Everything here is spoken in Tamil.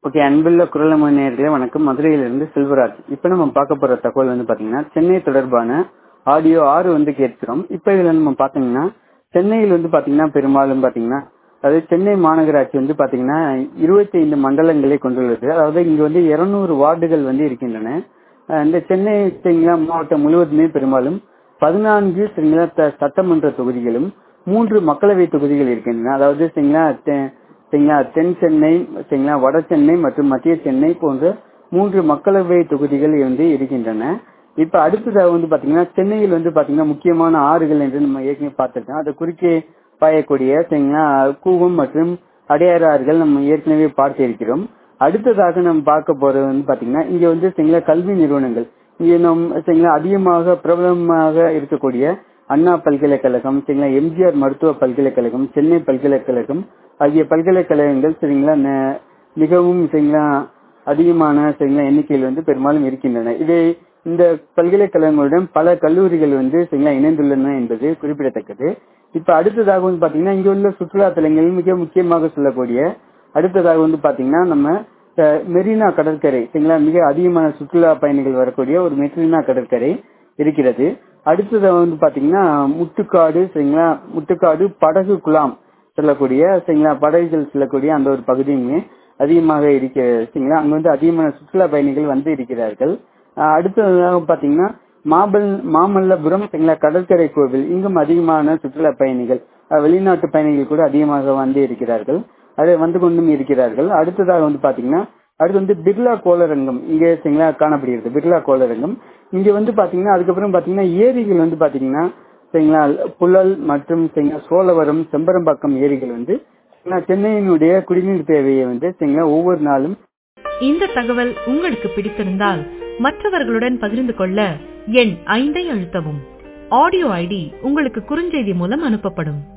ஓகே அன்புள்ள குரலம நேயர்களே வணக்கம் மதுரையிலிருந்து செல்வராஜ் இப்போ நம்ம பார்க்க போற தகவல் வந்து பாத்தீங்கன்னா சென்னை தொடர்பான ஆடியோ ஆறு வந்து கேட்கிறோம் இப்போ இதுல நம்ம பாத்தீங்கன்னா சென்னையில் வந்து பாத்தீங்கன்னா பெரும்பாலும் பாத்தீங்கன்னா அதாவது சென்னை மாநகராட்சி வந்து பாத்தீங்கன்னா இருபத்தி ஐந்து மண்டலங்களை கொண்டுள்ளது அதாவது இங்க வந்து இருநூறு வார்டுகள் வந்து இருக்கின்றன அஹ் இந்த சென்னை சரிங்களா மாவட்டம் முழுவதுமே பெரும்பாலும் பதினான்கு சரிங்களா த- சட்டமன்ற தொகுதிகளும் மூன்று மக்களவை தொகுதிகள் இருக்கின்றன அதாவது சரிங்களா தெ- சரிங்களா தென் சென்னை சரிங்களா வட சென்னை மற்றும் மத்திய சென்னை போன்ற மூன்று மக்களவை தொகுதிகள் வந்து இருக்கின்றன இப்ப அடுத்ததாக வந்து பாத்தீங்கன்னா சென்னையில் வந்து பாத்தீங்கன்னா முக்கியமான ஆறுகள் என்று நம்ம ஏற்கனவே பார்த்திருக்கோம் அது குறுக்கே பாயக்கூடிய சரிங்களா கூவம் மற்றும் அடையாறு ஆறுகள் நம்ம ஏற்கனவே பார்த்து இருக்கிறோம் அடுத்ததாக நம்ம பார்க்க போறது வந்து பாத்தீங்கன்னா இங்க வந்து சரிங்களா கல்வி நிறுவனங்கள் இங்க நம் சரிங்களா அதிகமாக பிரபலமாக இருக்கக்கூடிய அண்ணா பல்கலைக்கழகம் சரிங்களா எம்ஜிஆர் மருத்துவ பல்கலைக்கழகம் சென்னை பல்கலைக்கழகம் ஆகிய பல்கலைக்கழகங்கள் சரிங்களா ந- மிகவும் சரிங்களா அதிகமான சரிங்களா எண்ணிக்கையில் வந்து பெரும்பாலும் இருக்கின்றன இதை இந்த பல்கலைக்கழகங்களுடன் பல கல்லூரிகள் வந்து சரிங்களா இணைந்துள்ளன என்பது குறிப்பிடத்தக்கது இப்ப அடுத்ததாக வந்து பாத்தீங்கன்னா இங்க உள்ள சுற்றுலா தலங்கள் மிக முக்கியமாக சொல்லக்கூடிய அடுத்ததாக வந்து பாத்தீங்கன்னா நம்ம அஹ், மெரினா கடற்கரை சரிங்களா மிக அதிகமான சுற்றுலா பயணிகள் வரக்கூடிய ஒரு மெரினா கடற்கரை இருக்கிறது அடுத்தது வந்து பாத்தீங்கன்னா முட்டுக்காடு சரிங்களா முட்டுக்காடு படகு குலாம் செல்லக்கூடிய சரிங்களா படகுகள் செல்லக்கூடிய அந்த ஒரு பகுதியுமே அதிகமாக இருக்க சரிங்களா அங்க வந்து அதிகமான சுற்றுலா பயணிகள் வந்து இருக்கிறார்கள் அஹ் அடுத்ததாக பாத்தீங்கன்னா மாபல் மாமல்லபுரம் சரிங்களா கடற்கரை கோவில் இங்கும் அதிகமான சுற்றுலா பயணிகள் அஹ் வெளிநாட்டு பயணிகள் கூட அதிகமாக வந்து இருக்கிறார்கள் அது வந்து கொண்டும் இருக்கிறார்கள் அடுத்ததாக வந்து பாத்தீங்கன்னா அடுத்து வந்து பிர்லா கோளரங்கம் இங்கே சரிங்களா காணப்படுகிறது பிர்லா கோளரங்கம் இங்க வந்து பாத்தீங்கன்னா அதுக்கப்புறம் பாத்தீங்கன்னா ஏரிகள் வந்து பாத்தீங்கன்னா சரிங்களா புழல் மற்றும் சரிங்களா சோழவரம் செம்பரம்பாக்கம் ஏரிகள் வந்து சரிங்களா, சென்னையினுடைய குடிநீர் தேவையை வந்து சரிங்களா ஒவ்வொரு நாளும் இந்த தகவல் உங்களுக்கு பிடித்திருந்தால் மற்றவர்களுடன் பகிர்ந்து கொள்ள எண் ஐந்தை அழுத்தவும் ஆடியோ ஐடி உங்களுக்கு குறுஞ்செய்தி மூலம் அனுப்பப்படும்